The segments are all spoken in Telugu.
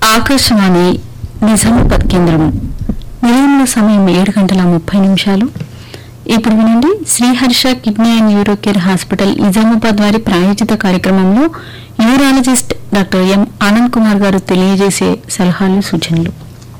ఆకాశవాణి నిజామాబాద్ కేంద్రం నిలయంలో సమయం ఏడు గంటల ముప్పై నిమిషాలు ఇప్పుడు వినండి Sriharsha kidney and uro care hospital Nizamabad వారి ప్రాయోజిత కార్యక్రమంలో urologist doctor M Anand Kumar గారు తెలియజేసే సలహాలు సూచనలు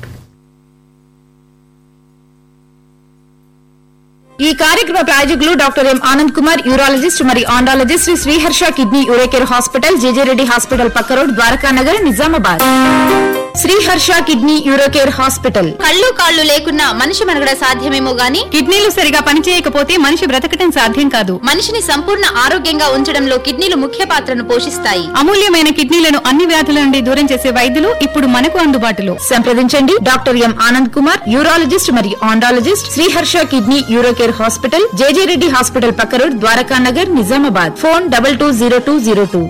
ఈ కార్యక్రమ ప్రాయోజకులు doctor M Anand Kumar urologist మరియు andrologist Shri Sriharsha kidney uro care hospital JJ Reddy hospital పక్క road Dwaraka Nagar Nizamabad Sriharsha kidney uro care hospital కళ్ళు కాళ్ళు లేకున్నా మనిషి మనగడ సాధ్యమేమో గాని కిడ్నీలు సరిగా పనిచేయకపోతే మనిషి బ్రతకటం సాధ్యం కాదు మనిషిని సంపూర్ణ ఆరోగ్యంగా ఉంచడంలో కిడ్నీలు ముఖ్య పాత్రను పోషిస్తాయి అమూల్యమైన కిడ్నీలను అన్ని వ్యాధుల నుండి దూరం చేసే వైద్యులు ఇప్పుడు మనకు అందుబాటులో సంప్రదించండి doctor M Anand Kumar urologist మరియు andrologist Sriharsha kidney uro care hospital JJ Reddy hospital పక్క road Dwaraka Nagar Nizamabad phone double two zero two zero two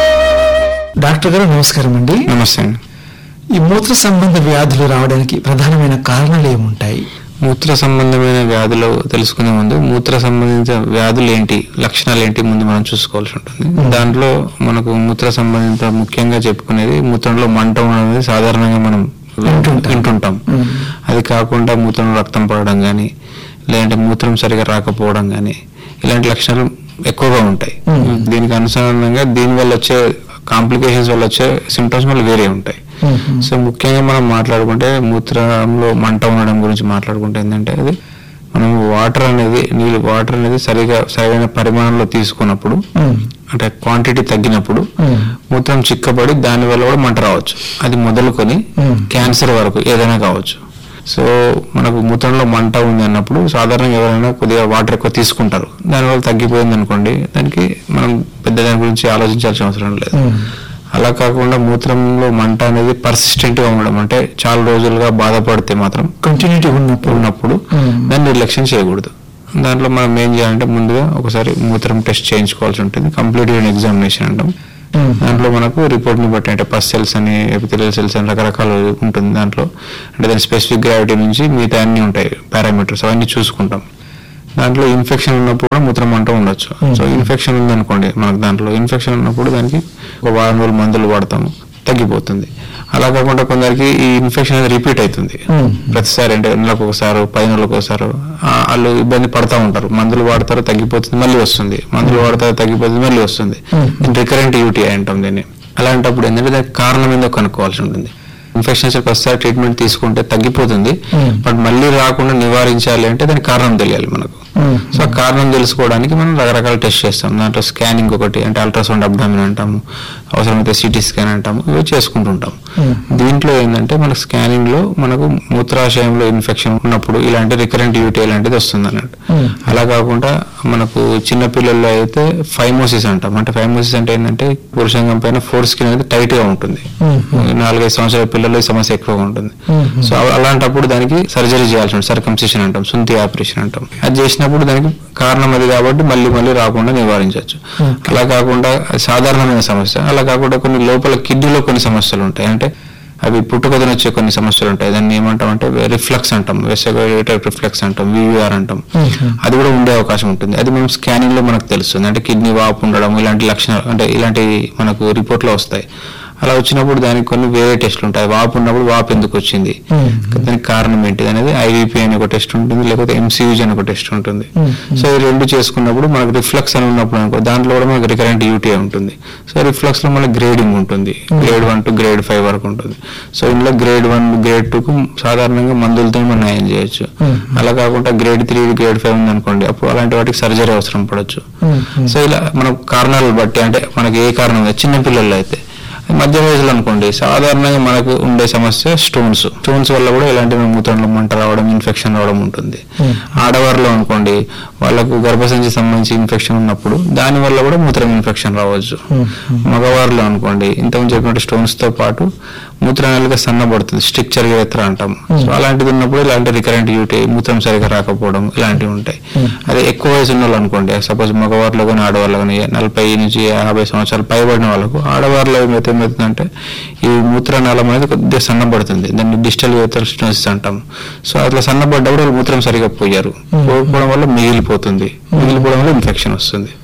doctor గారు నమస్కారం అండి నమస్తే అండి ఈ మూత్ర సంబంధ వ్యాధులు రావడానికి ప్రధానమైన కారణాలు ఏముంటాయి మూత్ర సంబంధమైన వ్యాధులు తెలుసుకునే ముందు మూత్ర సంబంధిత వ్యాధులు ఏంటి లక్షణాలు ఏంటి ముందు మనం చూసుకోవాల్సి ఉంటుంది దాంట్లో మనకు మూత్ర సంబంధిత ముఖ్యంగా చెప్పుకునేది మూత్రంలో మంట ఉండడం అనేది సాధారణంగా మనం వింటుంటాం. వింటుంటాం మ్మ్. అది కాకుండా మూత్రంలో రక్తం పడడం కానీ లేదంటే మూత్రం సరిగా రాకపోవడం కానీ ఇలాంటి లక్షణాలు ఎక్కువగా ఉంటాయి మ్మ్. దీనికి అనుసంధానంగా దీని వల్ల వచ్చే కాంప్లికేషన్స్ వల్ల వచ్చే సిమ్టమ్స్ వల్ల వేరే ఉంటాయి మ్మ్. సో ముఖ్యంగా మనం మాట్లాడుకుంటే మూత్రంలో మంట ఉండడం గురించి మాట్లాడుకుంటే ఏంటంటే అది మనం వాటర్ అనేది నీళ్ళు వాటర్ అనేది సరిగా సరైన పరిమాణంలో తీసుకున్నప్పుడు మ్మ్. అంటే క్వాంటిటీ తగ్గినప్పుడు మ్మ్. మూత్రం చిక్కబడి దాని వల్ల కూడా మంట రావచ్చు అది మొదలుకొని మ్మ్. క్యాన్సర్ వరకు ఏదైనా కావచ్చు సో మనకు మూత్రంలో మంట ఉంది అన్నప్పుడు సాధారణంగా ఎవరైనా కొద్దిగా వాటర్ ఎక్కువ తీసుకుంటారు దానివల్ల తగ్గిపోయింది అనుకోండి దానికి మనం పెద్ద దాని గురించి ఆలోచించాల్సిన అవసరం లేదు మ్మ్. అలా కాకుండా మూత్రంలో మంట అనేది పర్సిస్టెంట్ గా ఉండడం అంటే చాలా రోజులుగా బాధపడితే మాత్రం కంటిన్యూటీ ఉన్నప్పుడు ఉన్నప్పుడు మ్మ్. దాన్ని నిర్లక్ష్యం చేయకూడదు దాంట్లో మనం ఏం చేయాలంటే ముందుగా ఒకసారి మూత్రం టెస్ట్ చేయించుకోవాల్సి ఉంటుంది కంప్లీట్ ఎగ్జామినేషన్ అంటాం మ్మ్. దాంట్లో మనకు రిపోర్ట్ ని బట్టి అంటే పస్ సెల్స్ అని ఎపిథెలియల్ సెల్స్ అని రకరకాలు ఉంటుంది దాంట్లో అంటే దాని స్పెసిఫిక్ గ్రావిటీ నుంచి మిగతా అన్ని ఉంటాయి పారామీటర్స్ అవన్నీ చూసుకుంటాం దాంట్లో ఇన్ఫెక్షన్ ఉన్నప్పుడు కూడా మూత్రం అంటూ ఉండొచ్చు Hmm. సో ఇన్ఫెక్షన్ ఉందనుకోండి మనకు దాంట్లో ఇన్ఫెక్షన్ ఉన్నప్పుడు దానికి ఒక వారం రోజులు మందులు వాడతాము తగ్గిపోతుంది అలా కాకుండా కొందరికి ఈ ఇన్ఫెక్షన్ అనేది రిపీట్ అవుతుంది Hmm. ప్రతిసారి అంటే నెలకు ఒకసారి పది నెలలకు ఒకసారి ఆ, వాళ్ళు ఇబ్బంది పడతా ఉంటారు మందులు వాడతారు తగ్గిపోతుంది మళ్ళీ వస్తుంది మందులు వాడతారు తగ్గిపోతుంది మళ్ళీ వస్తుంది Hmm. రికరెంట్ యూటీఐ అంటాం దీన్ని అలాంటప్పుడు ఏంటంటే దానికి కారణం ఏందో కనుక్కోవాల్సి ఉంటుంది ఇన్ఫెక్షన్స్ ఒకసారి ట్రీట్మెంట్ తీసుకుంటే తగ్గిపోతుంది Hmm. బట్ మళ్ళీ రాకుండా నివారించాలి అంటే దానికి కారణం తెలియాలి మనకు మ్మ్. సో ఆ కారణం తెలుసుకోవడానికి మనం రకరకాల టెస్ట్ చేస్తాం దాంట్లో స్కానింగ్ ఒకటి అంటే అల్ట్రాసౌండ్ అబ్డామిన్ అంటాము అవసరమైతే సిటీ స్కాన్ అంటాము ఇవి చేసుకుంటుంటాం మ్మ్. దీంట్లో ఏంటంటే మన స్కానింగ్ లో మనకు మూత్రాశయంలో ఇన్ఫెక్షన్ ఉన్నప్పుడు ఇలాంటి రికరెంట్ యూటీ లాంటిది వస్తుంది అన్నట్టు మ్మ్. అలా కాకుండా మనకు చిన్న పిల్లల్లో అయితే ఫైమోసిస్ అంటాం అంటే ఫైమోసిస్ అంటే ఏంటంటే పురుషంగం పైన ఫోర్ స్కిన్ అనేది టైట్ గా ఉంటుంది మ్మ్. నాలుగైదు సంవత్సరాల పిల్లల్లో ఈ సమస్య ఎక్కువగా ఉంటుంది మ్మ్. సో అలా- అలాంటప్పుడు దానికి సర్జరీ చేయాల్సి ఉంటుంది సర్కంసిషన్ అంటాం సుంతి ఆపరేషన్ అంటాం అది చేసినప్పుడు దానికి కారణం అది కాబట్టి మళ్ళీ మళ్ళీ రాకుండా నివారించవచ్చు Okay. అలా కాకుండా అది సాధారణమైన సమస్య అలా కాకుండా కొన్ని లోపల కిడ్నీలో కొన్ని సమస్యలు ఉంటాయి అంటే అవి పుట్టుకథను వచ్చే కొన్ని సమస్యలు ఉంటాయి దాన్ని ఏమంటాం అంటే రిఫ్లెక్స్ అంటాం వెసగేటర్ రిఫ్లెక్స్ అంటాం వివిఆర్ అంటాం Mhm. అది కూడా ఉండే అవకాశం ఉంటుంది అది మనం స్కానింగ్ లో మనకు తెలుస్తుంది అంటే కిడ్నీ వాపు ఉండడం ఇలాంటి లక్షణాలు అంటే ఇలాంటి మనకు రిపోర్ట్ లో వస్తాయి అలా వచ్చినప్పుడు దానికి కొన్ని వేరే టెస్ట్లు ఉంటాయి వాపు ఉన్నప్పుడు వాపు ఎందుకు వచ్చింది Hmm. దానికి కారణం ఏంటిది అనేది ఐవీపీ అని ఒక టెస్ట్ ఉంటుంది లేకపోతే ఎంసీయూజ్ అని ఒక టెస్ట్ ఉంటుంది Hmm. సో ఈ రెండు చేసుకున్నప్పుడు మనకు రిఫ్లెక్స్ అని ఉన్నప్పుడు అనుకో దాంట్లో కూడా మనకు రికరెంట్ యూటీ ఉంటుంది సో రిఫ్లెక్స్ లో మనకి గ్రేడింగ్ ఉంటుంది grade one to grade five వరకు ఉంటుంది సో ఇందులో గ్రేడ్ వన్ గ్రేడ్ టూ కు సాధారణంగా మందులతో మనం నయం చేయొచ్చు Hmm. అలా కాకుండా గ్రేడ్ త్రీ గ్రేడ్ ఫైవ్ ఉంది అనుకోండి అప్పుడు అలాంటి వాటికి సర్జరీ అవసరం పడవచ్చు మ్మ్. సో ఇలా మన కారణాలు బట్టి అంటే మనకి ఏ కారణం లేదు చిన్న పిల్లలు అయితే మధ్య వయసులో అనుకోండి సాధారణంగా మనకు ఉండే సమస్య స్టోన్స్ స్టోన్స్ వల్ల కూడా ఇలాంటి మూత్రంలో మంట రావడం ఇన్ఫెక్షన్ రావడం ఉంటుంది Hmm. ఆడవారిలో అనుకోండి వాళ్ళకు గర్భసంచి సంబంధించి ఇన్ఫెక్షన్ ఉన్నప్పుడు దాని వల్ల కూడా మూత్రం ఇన్ఫెక్షన్ రావచ్చు Hmm. మగవారిలో అనుకోండి ఇంతకుముందు చెప్పినట్టు స్టోన్స్ తో పాటు మూత్రనాళిక సన్నబడుతుంది స్ట్రిక్చర్ ఎత్ర అంటాం సో అలాంటిది ఉన్నప్పుడు ఇలాంటి రికరెంట్ యూటీ మూత్రం సరిగా రాకపోవడం ఇలాంటివి ఉంటాయి Hmm. అదే ఎక్కువ వయసు ఉన్న వాళ్ళు అనుకోండి సపోజ్ మగవారిలో కానీ ఆడవాళ్ళు కానీ నలభై నుంచి యాభై సంవత్సరాలు పైబడిన వాళ్ళకు ఆడవారిలో ఏమైతే ఏమవుతుందంటే ఈ మూత్రనాళం అనేది కొద్దిగా సన్నబడుతుంది దాన్ని డిజిటల్ స్టోన్స్ అంటాం సో అట్లా సన్నబడ్డప్పుడు వాళ్ళు మూత్రం సరిగా పోయారు పోకపోవడం వల్ల మిగిలిపోతుంది మిగిలిపోవడం వల్ల ఇన్ఫెక్షన్ వస్తుంది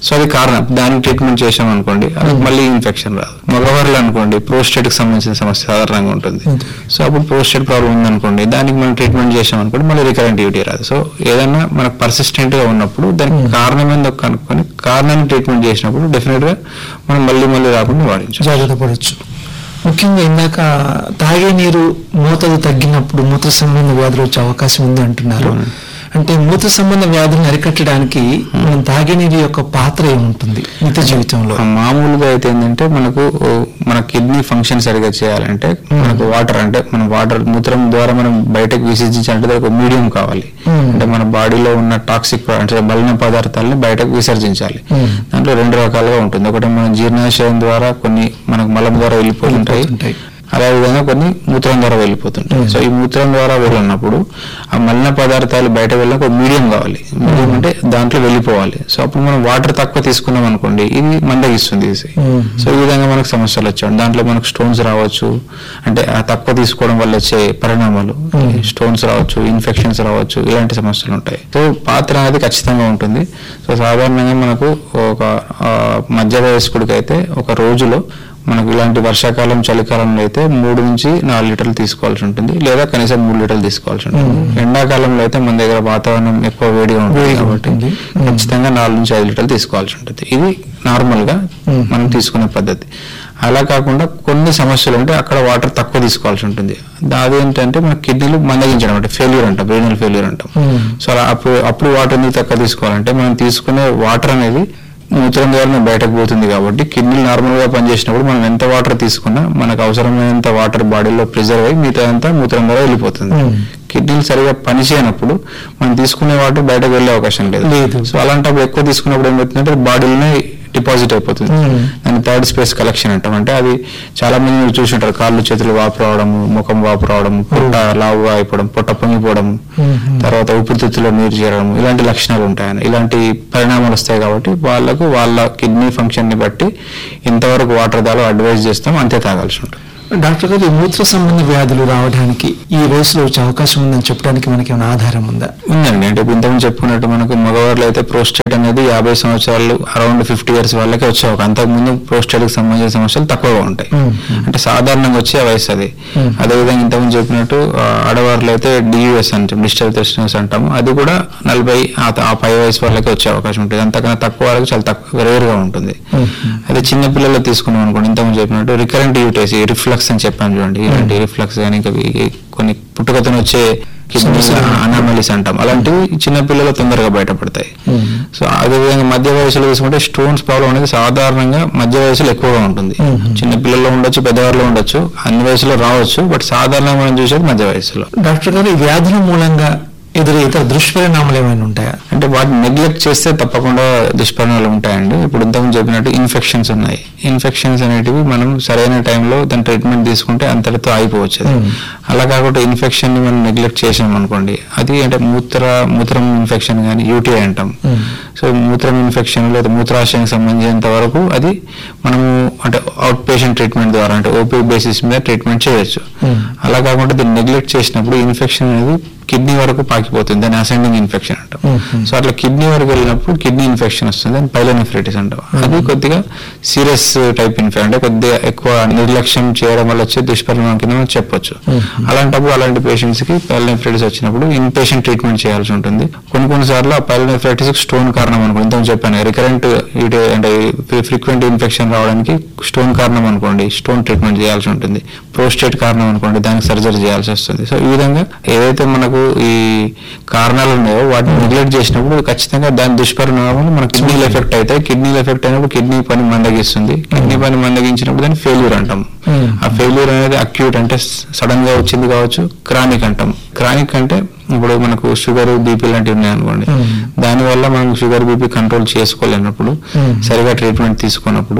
సో అది కారణం దానికి ట్రీట్మెంట్ చేసాం అనుకోండి అది మళ్ళీ ఇన్ఫెక్షన్ రాదు మగవారిలో అనుకోండి ప్రోస్టేట్ కి సంబంధించిన సమస్య సాధారణంగా ఉంటుంది సో అప్పుడు ప్రోస్టేట్ ప్రాబ్లం ఉందనుకోండి దానికి మనం ట్రీట్మెంట్ చేసాం అనుకోండి మళ్ళీ రికరెంట్ యూటీ రాదు సో ఏదైనా మనకు పర్సిస్టెంట్ గా ఉన్నప్పుడు దానికి కారణం ఏందో కనుక్కొని కారణాన్ని ట్రీట్మెంట్ చేసినప్పుడు డెఫినెట్ గా మనం మళ్ళీ మళ్ళీ రాకుండా వాడించాలి జాగ్రత్త పడవచ్చు ముఖ్యంగా ఇందాక తాగే నీరు మూతలు తగ్గినప్పుడు మూత్ర సంబంధ వ్యాధులు వచ్చే అవకాశం ఉంది అంటున్నారు అవునండి. అంటే మూత్ర సంబంధ వ్యాధులను అరికట్టడానికి మనం తాగే నీరు యొక్క పాత్ర ఏముంటుంది నిత్య జీవితంలో ఆ మామూలుగా అయితే ఏంటంటే మనకు ఓ, మన కిడ్నీ ఫంక్షన్ సరిగా చేయాలంటే మనకు వాటర్ అంటే మన వాటర్ మూత్రం ద్వారా మనం బయటకు విసర్జించాలంటే దానికి ఒక మీడియం కావాలి Hmm. అంటే మన బాడీలో ఉన్న టాక్సిక్ అంటే మలిన పదార్థాలని బయటకు విసర్జించాలి Hmm. దాంట్లో రెండు రకాలుగా ఉంటుంది ఒకటి మన జీర్ణాశయం ద్వారా కొన్ని మనకు మలం ద్వారా వెళ్ళిపోతుంటాయి వెళ్ళిపోతుంటాయి. అదే విధంగా కొన్ని మూత్రం ద్వారా వెళ్ళిపోతుంటాయి సో ఈ మూత్రం ద్వారా వెళ్ళినప్పుడు ఆ మలిన పదార్థాలు బయట వెళ్ళిన ఒక మీడియం కావాలి మీడియం అంటే దాంట్లో వెళ్ళిపోవాలి సో అప్పుడు మనం వాటర్ తక్కువ తీసుకున్నాం అనుకోండి ఇది మందగిస్తుంది ఇది మ్మ్. సో ఈ విధంగా మనకు సమస్యలు వచ్చాయి దాంట్లో మనకు స్టోన్స్ రావచ్చు అంటే ఆ తక్కువ తీసుకోవడం వల్ల వచ్చే పరిణామాలు స్టోన్స్ రావచ్చు ఇన్ఫెక్షన్స్ రావచ్చు ఇలాంటి సమస్యలు ఉంటాయి సో పాత్ర అనేది ఖచ్చితంగా ఉంటుంది సో సాధారణంగా మనకు ఒక ఆ, మధ్య వయస్కుడికి అయితే ఒక రోజులో మనకు ఇలాంటి వర్షాకాలం చలికాలంలో అయితే మూడు నుంచి నాలుగు లీటర్లు తీసుకోవాల్సి ఉంటుంది లేదా కనీసం మూడు లీటర్లు తీసుకోవాల్సి ఉంటుంది ఎండాకాలంలో అయితే మన దగ్గర వాతావరణం ఎక్కువ వేడిగా ఉంటుంది వేడిగా కాబట్టి ఉంటుంది. ఖచ్చితంగా నాలుగు నుంచి ఐదు లీటర్లు తీసుకోవాల్సి ఉంటుంది ఇది నార్మల్ గా మ్మ్. మనం తీసుకునే పద్ధతి అలా కాకుండా కొన్ని సమస్యలు ఉంటే అక్కడ వాటర్ తక్కువ తీసుకోవాల్సి ఉంటుంది అది ఏంటంటే మన కిడ్నీలు మందగించడం అంటే ఫెయిల్యూర్ అంటాం రీనల్ ఫెయిల్యూర్ అంటాం మ్మ్. సో అలా అప్పుడు అప్పుడు వాటర్ ఎందుకు తక్కువ తీసుకోవాలంటే మనం తీసుకునే వాటర్ అనేది మూత్రం ద్వారా బయటకు పోతుంది కాబట్టి కిడ్నీలు నార్మల్ గా పనిచేసినప్పుడు మనం ఎంత వాటర్ తీసుకున్నా మనకు అవసరమైనంత వాటర్ బాడీలో ప్రిజర్వ్ అయ్యి మిగతా అంతా మూత్రం ద్వారా వెళ్ళిపోతుంది మ్మ్. కిడ్నీలు సరిగా పనిచేయనప్పుడు మనం తీసుకునే వాటర్ బయటకు వెళ్ళే అవకాశం లేదు లేదు. సో అలాంటప్పుడు ఎక్కువ తీసుకున్నప్పుడు ఏమవుతుందంటే బాడీలోనే డిపాజిట్ అయిపోతుంది మ్మ్. దాన్ని థర్డ్ స్పేస్ కలెక్షన్ అంటాం అంటే అది చాలా మంది మీరు చూసుంటారు కాళ్ళు చేతులు వాపు రావడము ముఖం వాపు రావడం పొట్ట లావుగా అయిపోవడం పొట్ట పొంగిపోవడం మ్మ్. తర్వాత ఊపిరితిత్తులో నీరు చేరడం ఇలాంటి లక్షణాలు ఉంటాయని ఇలాంటి పరిణామాలు వస్తాయి కాబట్టి వాళ్ళకు వాళ్ళ కిడ్నీ ఫంక్షన్ ని బట్టి ఎంతవరకు వాటర్ దాలో అడ్వైజ్ చేస్తాం అంతే తాగాల్సి ఉంటుంది డాక్టర్ గారు ఈ మూత్ర సంబంధ వ్యాధులు రావడానికి ఈ వయసులో వచ్చే అవకాశం ఉందని చెప్పడానికి మనకి ఏమైనా ఆధారం ఉందా ఉందండి అంటే ఇప్పుడు ఇంతకుముందు చెప్పుకున్నట్టు మనకు మగవారిలో అయితే ప్రోస్టేట్ అనేది యాభై సంవత్సరాలు అరౌండ్ ఫిఫ్టీ ఇయర్స్ వాళ్ళకే వచ్చే ఒక అంతకుముందు ప్రోస్టేట్ కి సంబంధించిన సమస్యలు తక్కువగా ఉంటాయి మ్మ్. అంటే సాధారణంగా వచ్చే వయసు అది మ్మ్. అదేవిధంగా ఇంతకుముందు చెప్పినట్టు ఆ, ఆడవారిలో అయితే డియుఎస్ అంటాం డిజిటల్ టెస్టినస్ అంటాము అది కూడా నలభై ఆ త- ఆ పై వయసు వాళ్ళకే వచ్చే అవకాశం ఉంటుంది అంతకన్నా తక్కువ వాళ్ళకి చాలా తక్కువ రేర్ గా ఉంటుంది మ్మ్. అదే చిన్న పిల్లలు తీసుకున్నాం అనుకోండి ఇంతకుముందు చెప్పినట్టు రికరెంట్ యూటేసి రిఫ్లక్స్ అని చెప్పాను చూడండి ఇలాంటి రిఫ్లక్స్ కానీ ఇంకా ఇవి కొన్ని పుట్టుకతో వచ్చే కిడ్నీ అనామలీస్ అంటాం అలాంటివి చిన్న పిల్లలు తొందరగా బయటపడతాయి మ్మ్. సో అదేవిధంగా మధ్య వయసులో తీసుకుంటే స్టోన్స్ ప్రాబ్లం అనేది సాధారణంగా మధ్య వయసులో ఎక్కువగా ఉంటుంది మ్మ్. చిన్న పిల్లల్లో ఉండొచ్చు పెద్దవారిలో ఉండొచ్చు అన్ని వయసులో రావచ్చు బట్ సాధారణంగా మనం చూసేది మధ్య వయసులో డాక్టర్ గారు ఈ వ్యాధుల మూలంగా ఎదురు ఇతర దుష్పరిణామాలు ఏమైనా ఉంటాయా అంటే వాటిని నెగ్లెక్ట్ చేస్తే తప్పకుండా దుష్పరిణామాలు ఉంటాయండి ఇప్పుడు ఇంతకుముందు చెప్పినట్టు ఇన్ఫెక్షన్స్ ఉన్నాయి ఇన్ఫెక్షన్స్ అనేటివి మనం సరైన టైంలో దాని ట్రీట్మెంట్ తీసుకుంటే అంతటితో ఆగిపోవచ్చు అది. Hmm. అలా కాకుండా ఇన్ఫెక్షన్ ని మనం నెగ్లెక్ట్ చేసాం అనుకోండి అది అంటే మూత్ర మూత్రం ఇన్ఫెక్షన్ కానీ యూటీఐ అంటాం Hmm. సో మూత్రం ఇన్ఫెక్షన్ లేదా మూత్రాశయానికి సంబంధించినంత వరకు అది మనము అంటే అవుట్ పేషెంట్ ట్రీట్మెంట్ ద్వారా అంటే ఓపీ బేసిస్ మీద ట్రీట్మెంట్ చేయొచ్చు Hmm. అలా కాకుండా దీన్ని నెగ్లెక్ట్ చేసినప్పుడు ఇన్ఫెక్షన్ అనేది కిడ్నీ వరకు పాకిపోతుంది దాన్ని అసెండింగ్ ఇన్ఫెక్షన్ అంటాం Mhm. సో అట్లా కిడ్నీ వరకు వెళ్ళినప్పుడు కిడ్నీ ఇన్ఫెక్షన్ వస్తుంది దాన్ని పైలోనెఫ్రైటిస్ అంటాం అది కొద్దిగా సీరియస్ టైప్ ఇన్ఫెక్షన్ అంటే కొద్దిగా ఎక్కువ నిర్లక్ష్యం చేయడం వల్ల వచ్చే దుష్పరిణామం కింద మనం చెప్పొచ్చు Mhm. అలాంటప్పుడు అలాంటి పేషెంట్స్ కి పైలోనెఫ్రైటిస్ వచ్చినప్పుడు ఇన్ పేషెంట్ ట్రీట్మెంట్ చేయాల్సి ఉంటుంది కొన్ని కొన్ని సార్లు ఆ పైలోనెఫ్రైటిస్ స్టోన్ కారణం అనుకోండి ఇంతకు చెప్పాను రికరెంట్ అంటే ఫ్రీక్వెంట్ ఇన్ఫెక్షన్ రావడానికి స్టోన్ కారణం అనుకోండి స్టోన్ ట్రీట్మెంట్ చేయాల్సి ఉంటుంది ప్రోస్టేట్ కారణం అనుకోండి దానికి సర్జరీ చేయాల్సి వస్తుంది సో ఈ విధంగా ఏదైతే మనకు ఈ కారణాలు ఉన్నాయో వాటిని నెగ్లెక్ట్ చేసినప్పుడు ఖచ్చితంగా దాని దుష్పరిణామాలు మన కిడ్నీలు ఎఫెక్ట్ అవుతాయి కిడ్నీలు ఎఫెక్ట్ అయినప్పుడు కిడ్నీ పని మందగిస్తుంది కిడ్నీ పని మందగించినప్పుడు దాన్ని ఫెయిల్యూర్ అంటాం Hmm. ఆ ఫెయిల్యూర్ అనేది అక్యూట్ అంటే సడన్ గా వచ్చింది కావచ్చు క్రానిక్ అంటాం క్రానిక్ అంటే ఇప్పుడు మనకు షుగర్ బీపీ లాంటివి ఉన్నాయి అనుకోండి Hmm. దానివల్ల మనం షుగర్ బీపీ కంట్రోల్ చేసుకోలేనప్పుడు Hmm. సరిగా ట్రీట్మెంట్ తీసుకున్నప్పుడు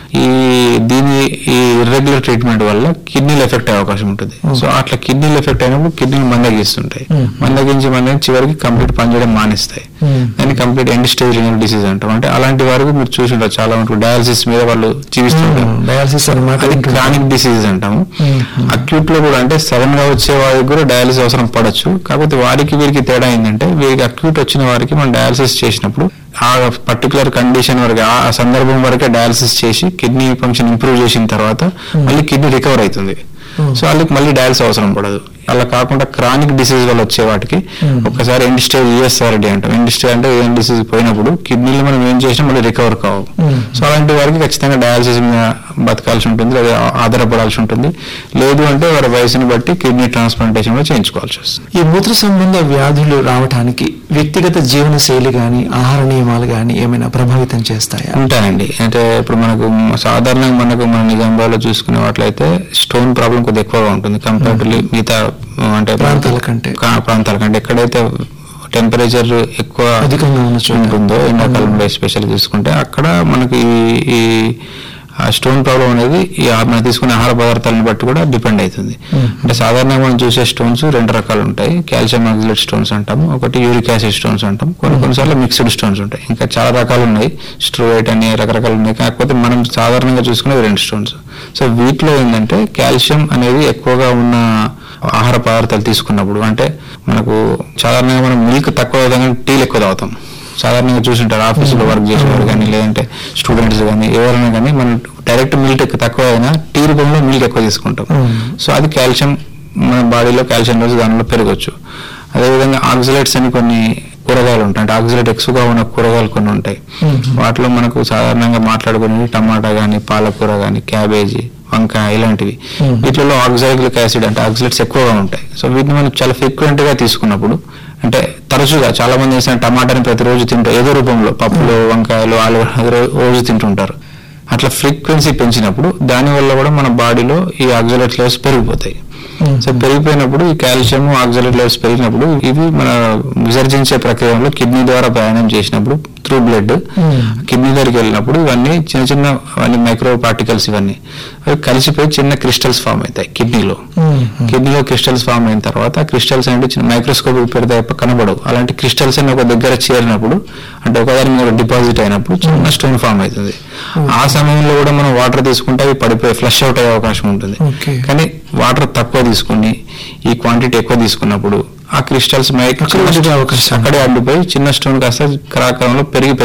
ఈ దీని ఈ ఇర్రెగ్యులర్ ట్రీట్మెంట్ వల్ల కిడ్నీలు ఎఫెక్ట్ అయ్యే అవకాశం ఉంటుంది సో అట్లా కిడ్నీలు ఎఫెక్ట్ అయినప్పుడు కిడ్నీలు మందగిస్తుంటాయి Hmm. మందగించి మందగి చివరికి కంప్లీట్ పనిచేయడం మానేస్తాయి Hmm. దాన్ని complete end stage renal disease అంటాం అంటే అలాంటి వరకు మీరు చూసి ఉంటారు చాలా మటుకు డయాలసిస్ మీద వాళ్ళు జీవిస్తుంటారు డయాలసిస్ అనమాట అది క్రానిక్ డిసీజ్ అంటాము Hmm. అక్యూట్ లో కూడా అంటే సడన్ గా వచ్చే వారికి కూడా డయాలసిస్ అవసరం పడచ్చు కాకపోతే వారికి వీరికి తేడా ఏంటంటే వీరికి అక్యూట్ వచ్చిన వారికి మనం డయాలసిస్ చేసినప్పుడు ఆ పర్టికులర్ కండిషన్ వరకు ఆ ఆ సందర్భం వరకే డయాలసిస్ చేసి కిడ్నీ ఫంక్షన్ ఇంప్రూవ్ చేసిన తర్వాత మళ్ళీ కిడ్నీ రికవర్ అవుతుంది Hmm. సో వాళ్ళకి మళ్ళీ డయాలసిస్ అవసరం పడదు అలా కాకుండా క్రానిక్ డిసీజ్ వల్ల వచ్చే వాటికి Hmm. ఒకసారి ఎండ్ స్టేజ్ యూఎస్ఆర్డి అంటాం ఎండ్ స్టేజ్ అంటే ఏం డిసీజ్ పోయినప్పుడు కిడ్నీలు మనం ఏం చేసినా మళ్ళీ రికవర్ కావు Hmm. సో అలాంటి వారికి ఖచ్చితంగా డయాలసిస్ మీద బతకాల్సి ఉంటుంది లేదా ఆధారపడాల్సి ఉంటుంది లేదు అంటే వారి వయసుని బట్టి కిడ్నీ ట్రాన్స్ప్లాంటేషన్ కూడా చేయించుకోవాల్సి వస్తుంది ఈ మూత్ర సంబంధ వ్యాధులు రావటానికి వ్యక్తిగత జీవన శైలి గాని ఆహార నియమాలు గాని ఏమైనా ప్రభావితం చేస్తాయా ఉంటాయండి అంటే ఇప్పుడు మనకు సాధారణంగా మనకు మన నిజామాబాద్లో చూసుకునే వాట్లయితే స్టోన్ ప్రాబ్లం కొద్దిగా ఎక్కువగా ఉంటుంది కంపేర్టివ్లీ మిగతా ఆ, అంటే ప్రాంతాల కంటే. కా- ప్రాంతాల కంటే ఎక్కడైతే టెంపరేచర్ ఎక్కువ అధికంగా ఉన్న చోట. ఉంటుందో ఎండాకాలంలో ఎస్పెషల్ చూసుకుంటే అక్కడ మనకి ఈ- ఈ ఆ స్టోన్ ప్రాబ్లం అనేది ఈ ఆ- మనం తీసుకునే ఆహార పదార్థాలను బట్టి కూడా డిపెండ్ అవుతుంది Hmm. అంటే సాధారణంగా మనం చూసే స్టోన్స్ రెండు రకాలు ఉంటాయి కాల్షియం ఆక్సిలేట్ స్టోన్స్ అంటాం ఒకటి యూరిక్ యాసిడ్ స్టోన్స్ అంటాం కొన్ని కొన్నిసార్లు మిక్స్డ్ స్టోన్స్ ఉంటాయి ఇంకా చాలా రకాలు ఉన్నాయి స్ట్రోయిట్ అని రకరకాలు ఉన్నాయి కాకపోతే మనం సాధారణంగా చూసుకునేది రెండు స్టోన్స్ సో వీటిలో ఏంటంటే కాల్షియం అనేది ఎక్కువగా ఉన్న ఆహార పదార్థాలు తీసుకున్నప్పుడు అంటే మనకు సాధారణంగా మనం మిల్క్ తక్కువ తాగుతాం టీలు ఎక్కువ తాగుతాం సాధారణంగా చూసింటారు ఆఫీసులో వర్క్ చేసేవారు కానీ లేదంటే స్టూడెంట్స్ కానీ ఎవరైనా కానీ మనం డైరెక్ట్ మిల్క్ ఎక్కువ తక్కువ అయినా టీ రూపంలో మిల్క్ ఎక్కువ తీసుకుంటాం Mm. సో అది కాల్షియం మన బాడీలో కాల్షియం రోజు దానిలో పెరగచ్చు అదేవిధంగా ఆక్సిలేట్స్ అని కొన్ని కూరగాయలు ఉంటాయి అంటే ఆక్సిలేట్ ఎక్కువగా ఉన్న కూరగాయలు కొన్ని ఉంటాయి Mhm. వాటిలో మనకు సాధారణంగా మాట్లాడుకునేవి టమాటా కానీ పాలకూర కానీ క్యాబేజీ వంకాయ ఇలాంటివి Mhm. వీటిలో ఆక్సాలిక్ యాసిడ్ అంటే ఆక్సిలేట్స్ ఎక్కువగా ఉంటాయి సో వీటిని మనం చాలా ఫ్రీక్వెంట్ గా తీసుకున్నప్పుడు అంటే తరచుగా చాలా మంది చేసిన టమాటాని ప్రతిరోజు తింటారు ఏదో రూపంలో పప్పులు వంకాయలు ఆలు రో- రోజు తింటుంటారు అట్లా ఫ్రీక్వెన్సీ పెంచినప్పుడు దానివల్ల కూడా మన బాడీలో ఈ ఆక్సిలేట్ లెవెల్స్ పెరిగిపోతాయి Hmm. సో పెరిగిపోయినప్పుడు ఈ కాల్షియం ఆక్సిలేట్ లెవెల్స్ పెరిగినప్పుడు ఇవి మన విసర్జించే ప్రక్రియలో కిడ్నీ ద్వారా ప్రయాణం చేసినప్పుడు త్రూ బ్లడ్ Hmm. కిడ్నీ దగ్గరికి వెళ్ళినప్పుడు ఇవన్నీ చిన్న చిన్న అన్ని మైక్రో పార్టికల్స్ ఇవన్నీ అవి కలిసిపోయి చిన్న క్రిస్టల్స్ ఫామ్ అవుతాయి కిడ్నీలో Hmm. కిడ్నీలో క్రిస్టల్స్ ఫామ్ అయిన తర్వాత క్రిస్టల్స్ అంటే చిన్న మైక్రోస్కోప్ పెడితే తప్ప కనబడవు అలాంటి క్రిస్టల్స్ అన్ని ఒక దగ్గర చేరినప్పుడు అంటే ఒకదాని మీద డిపాజిట్ అయినప్పుడు చిన్న స్టోన్ ఫామ్ అవుతుంది ఆ సమయంలో కూడా మనం వాటర్ తీసుకుంటే అవి పడిపోయి ఫ్లష్ అవుట్ అయ్యే అవకాశం ఉంటుంది Okay. కానీ వాటర్ తక్కువ తీసుకుని ఈ క్వాంటిటీ ఎక్కువ తీసుకున్నప్పుడు ఆ క్రిస్టల్స్ అక్కడ ఉండే అవకాశం. అక్కడే అడ్డుపోయి చిన్న స్టోన్ కాస్త కరాకారంలో పెరిగి పెద్ద